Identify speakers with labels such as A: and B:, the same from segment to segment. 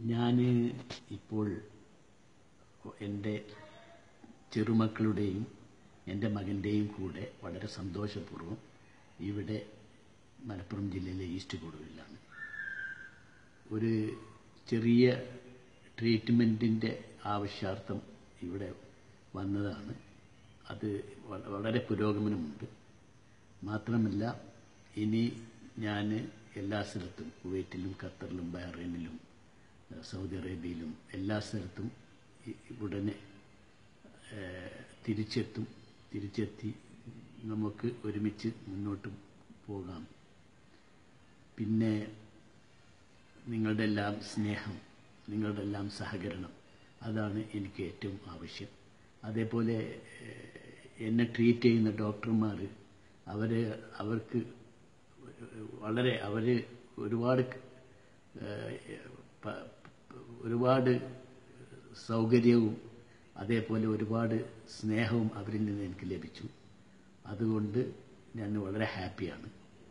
A: ഞാൻ ഇപ്പോൾ എൻ്റെ ചെറുമക്കളുടെയും എൻ്റെ മകൻ്റെയും കൂടെ വളരെ സന്തോഷപൂർവ്വം ഇവിടെ മലപ്പുറം ജില്ലയിലെ ഈസ്റ്റ് കൊടുവിലാണ് ഒരു ചെറിയ ട്രീറ്റ്മെൻറ്റിൻ്റെ ആവശ്യാർത്ഥം ഇവിടെ വന്നതാണ് അത് വ- വളരെ പുരോഗമനമുണ്ട് മാത്രമല്ല ഇനി ഞാൻ എല്ലാ സ്ഥലത്തും കുവൈറ്റിലും ഖത്തറിലും ബഹ്റൈനിലും ഏഹ് സൗദി അറേബ്യയിലും എല്ലാ സ്ഥലത്തും ഇ- ഉടനെ ഏഹ് തിരിച്ചെത്തും തിരിച്ചെത്തി നമുക്ക് ഒരുമിച്ച് മുന്നോട്ട് പോകാം പിന്നെ നിങ്ങളുടെ എല്ലാം സ്നേഹം നിങ്ങളുടെ എല്ലാം സഹകരണം അതാണ് എനിക്ക് ഏറ്റവും ആവശ്യം അതേപോലെ ഏഹ്, എന്നെ ട്രീറ്റ് ചെയ്യുന്ന ഡോക്ടർമാർ അവർ അവർക്ക് വളരെ അവർ ഒരുപാട് ഏഹ്, പ- ഒരുപാട് സൗകര്യവും അതേപോലെ ഒരുപാട് സ്നേഹവും അവരിൽ നിന്ന് എനിക്ക് ലഭിച്ചു അതുകൊണ്ട് ഞാൻ വളരെ ഹാപ്പിയാണ്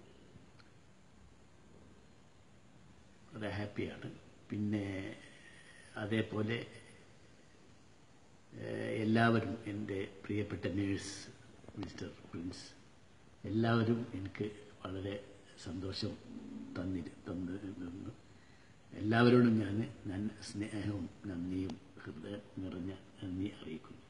A: വളരെ ഹാപ്പിയാണ് പിന്നെ അതേപോലെ ഏഹ്, എല്ലാവരും എൻ്റെ പ്രിയപ്പെട്ട നേഴ്സ് മിസ്റ്റർ പ്രിൻസ് എല്ലാവരും എനിക്ക് വളരെ സന്തോഷം തന്നി തന്നു എല്ലാവരോടും ഞാൻ ഞാൻ സ്നേഹവും നന്ദിയും ഹൃദയം നിറഞ്ഞ നന്ദി അറിയിക്കുന്നു